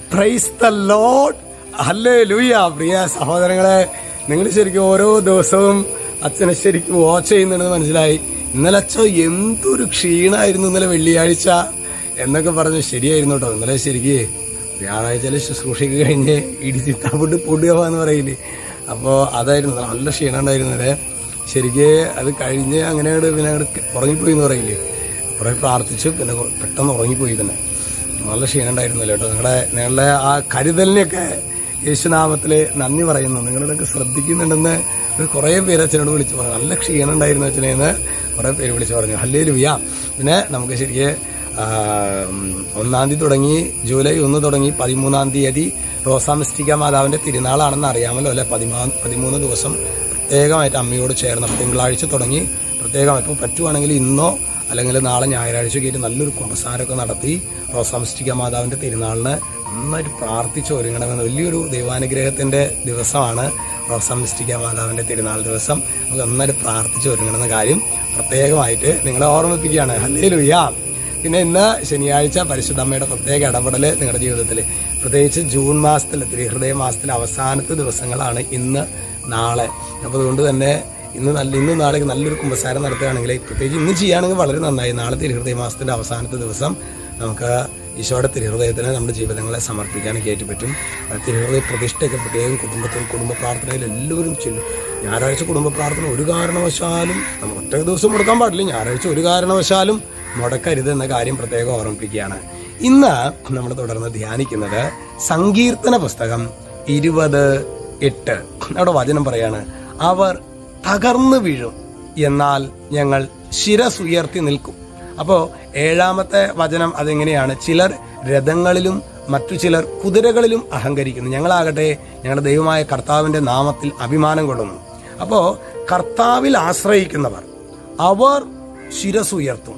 praise the load അല്ലേ ലൂയ പ്രിയ സഹോദരങ്ങളെ നിങ്ങൾ ശരിക്കും ഓരോ ദിവസവും അച്ഛനെ ശരിക്കും വാച്ച് ചെയ്യുന്നുണ്ടെന്ന് മനസ്സിലായി ഇന്നലെ അച്ഛൻ എന്തൊരു ക്ഷീണമായിരുന്നു ഇന്നലെ വെള്ളിയാഴ്ച എന്നൊക്കെ പറഞ്ഞു ശരിയായിരുന്നു കേട്ടോ ഇന്നലെ ശരിക്ക് വ്യാഴാഴ്ചയിലെ ശുശ്രൂഷയ്ക്ക് കഴിഞ്ഞ് ഇടിച്ചിത്താപ്പൊട്ട് പൊടുക എന്ന് പറയില്ലേ അപ്പോൾ അതായിരുന്നു നല്ല ക്ഷീണം ഉണ്ടായിരുന്നത് ശരിക്ക് അത് കഴിഞ്ഞ് അങ്ങനെ അങ്ങോട്ട് പിന്നെ അങ്ങോട്ട് ഉറങ്ങിപ്പോയി എന്ന് പറയില്ലേ കുറെ പ്രാർത്ഥിച്ചു പിന്നെ കൊ- പെട്ടെന്ന് ഉറങ്ങിപ്പോയി പിന്നെ നല്ല ക്ഷീണം ഉണ്ടായിരുന്നല്ലോ കേട്ടോ നിങ്ങളുടെ നിങ്ങളുടെ ആ കരുതലിനെയൊക്കെ യേശുനാമത്തിൽ നന്ദി പറയുന്നു നിങ്ങളിതൊക്കെ ശ്രദ്ധിക്കുന്നുണ്ടെന്ന് ഒരു കുറേ പേര് അച്ഛനോട് വിളിച്ചു പറഞ്ഞു നല്ല ക്ഷീണം ഉണ്ടായിരുന്നു അച്ഛനെന്ന് കുറേ പേര് വിളിച്ചു പറഞ്ഞു ഹല്ലേ ലുയ്യ പിന്നെ നമുക്ക് ശരിക്ക് ആ, ഉം, ഒന്നാം തീയതി തുടങ്ങി ജൂലൈ ഒന്ന് തുടങ്ങി പതിമൂന്നാം തീയതി റോസാമിസ്റ്റിക്ക മാതാവിന്റെ തിരുനാളാണെന്ന് അറിയാമല്ലോ അല്ലെ പതിമാ പതിമൂന്ന് ദിവസം പ്രത്യേകമായിട്ട് അമ്മയോട് ചേർന്ന് അപ്പോൾ തിങ്കളാഴ്ച തുടങ്ങി പ്രത്യേകമായിട്ട് ഇപ്പോൾ പറ്റുവാണെങ്കിൽ ഇന്നോ അല്ലെങ്കിൽ നാളെ ഞായറാഴ്ച ആയിട്ട് നല്ലൊരു കുമ്പസാരമൊക്കെ നടത്തി റോസാംസ്റ്റിക്ക മാതാവിന്റെ തിരുനാളിന് നന്നായിട്ട് പ്രാർത്ഥിച്ച് ഒരുങ്ങണമെന്ന് വലിയൊരു ദൈവാനുഗ്രഹത്തിന്റെ ദിവസമാണ് റോസാംസ്റ്റിക്ക മാതാവിന്റെ തിരുനാൾ ദിവസം നമുക്ക് നന്നായിട്ട് പ്രാർത്ഥിച്ച് ഒരുങ്ങണമെന്ന കാര്യം പ്രത്യേകമായിട്ട് നിങ്ങളെ ഓർമ്മിപ്പിക്കുകയാണ് ഹല്ലേ ലുയ്യ പിന്നെ ഇന്ന് ശനിയാഴ്ച പരിശുദ്ധമ്മയുടെ പ്രത്യേക ഇടപെടൽ നിങ്ങളുടെ ജീവിതത്തിൽ പ്രത്യേകിച്ച് ജൂൺ മാസത്തിൽ ഹൃദയ മാസത്തിലെ അവസാനത്തെ ദിവസങ്ങളാണ് ഇന്ന് നാളെ അപ്പോൾ അതുകൊണ്ട് തന്നെ ഇന്ന് നല്ല ഇന്ന് നാളെ നല്ലൊരു കുമ്പസാരം നടത്തുകയാണെങ്കിൽ പ്രത്യേകിച്ച് ഇന്ന് ചെയ്യുകയാണെങ്കിൽ വളരെ നന്നായി നാളെ തിരുഹൃദയ മാസത്തിന്റെ അവസാനത്തെ ദിവസം നമുക്ക് ഈശോയുടെ തിരുഹൃദയത്തിന് നമ്മുടെ ജീവിതങ്ങളെ സമർപ്പിക്കാനൊക്കെ ആയിട്ട് പറ്റും ആ തിരുഹൃദയ പ്രതിഷ്ഠയൊക്കെ പ്രത്യേകം കുടുംബത്തിൽ കുടുംബ പ്രാർത്ഥനയിൽ എല്ലാവരും ചെല്ലും ഞായറാഴ്ച കുടുംബ പ്രാർത്ഥന ഒരു കാരണവശാലും നമ്മൾ ഒറ്റ ദിവസം മുടക്കാൻ പാടില്ല ഞായറാഴ്ച ഒരു കാരണവശാലും മുടക്കരുത് എന്ന കാര്യം പ്രത്യേകം ഓർമ്മിപ്പിക്കുകയാണ് ഇന്ന് നമ്മൾ തുടർന്ന് ധ്യാനിക്കുന്നത് സങ്കീർത്തന പുസ്തകം ഇരുപത് എട്ട് അവിടെ വചനം പറയാണ് അവർ തകർന്നു വീഴും എന്നാൽ ഞങ്ങൾ ശിരസ് ഉയർത്തി നിൽക്കും അപ്പോ ഏഴാമത്തെ വചനം അതെങ്ങനെയാണ് ചിലർ രഥങ്ങളിലും മറ്റു ചിലർ കുതിരകളിലും അഹങ്കരിക്കുന്നു ഞങ്ങളാകട്ടെ ഞങ്ങളുടെ ദൈവമായ കർത്താവിന്റെ നാമത്തിൽ അഭിമാനം കൊള്ളുന്നു അപ്പോ കർത്താവിൽ ആശ്രയിക്കുന്നവർ അവർ ശിരസ് ഉയർത്തും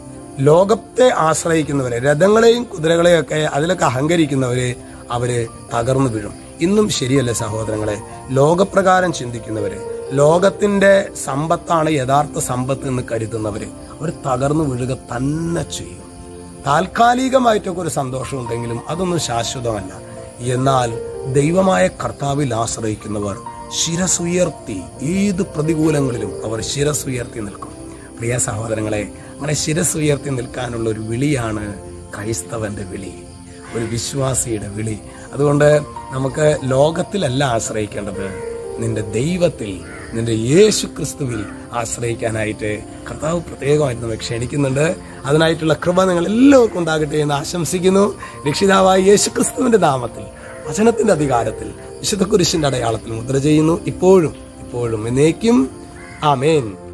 ലോകത്തെ ആശ്രയിക്കുന്നവരെ രഥങ്ങളെയും കുതിരകളെയും ഒക്കെ അതിലൊക്കെ അഹങ്കരിക്കുന്നവര് അവര് തകർന്നു വീഴും ഇന്നും ശരിയല്ല സഹോദരങ്ങളെ ലോകപ്രകാരം ചിന്തിക്കുന്നവര് ലോകത്തിന്റെ സമ്പത്താണ് യഥാർത്ഥ സമ്പത്ത് എന്ന് കരുതുന്നവര് അവർ തകർന്നു വീഴുക തന്നെ ചെയ്യും താൽക്കാലികമായിട്ടൊക്കെ ഒരു സന്തോഷം ഉണ്ടെങ്കിലും അതൊന്നും ശാശ്വതമല്ല എന്നാൽ ദൈവമായ കർത്താവിൽ ആശ്രയിക്കുന്നവർ ശിരസുയർത്തി ഏത് പ്രതികൂലങ്ങളിലും അവർ ശിരസുയർത്തി നിൽക്കും പ്രിയ സഹോദരങ്ങളെ അങ്ങനെ ശിരസ് ഉയർത്തി നിൽക്കാനുള്ള ഒരു വിളിയാണ് ക്രൈസ്തവന്റെ വിളി ഒരു വിശ്വാസിയുടെ വിളി അതുകൊണ്ട് നമുക്ക് ലോകത്തിലല്ല ആശ്രയിക്കേണ്ടത് നിന്റെ ദൈവത്തിൽ നിന്റെ യേശു ക്രിസ്തുവിൽ ആശ്രയിക്കാനായിട്ട് കർത്താവ് പ്രത്യേകമായിട്ട് നമ്മെ ക്ഷണിക്കുന്നുണ്ട് അതിനായിട്ടുള്ള കൃപ നിങ്ങൾ എല്ലാവർക്കും ഉണ്ടാകട്ടെ എന്ന് ആശംസിക്കുന്നു രക്ഷിതാവായ യേശു ക്രിസ്തുവിന്റെ നാമത്തിൽ വചനത്തിന്റെ അധികാരത്തിൽ വിശുദ്ധ കുരിശിന്റെ അടയാളത്തിൽ മുദ്ര ചെയ്യുന്നു ഇപ്പോഴും ഇപ്പോഴും എന്നേക്കും ആമേൻ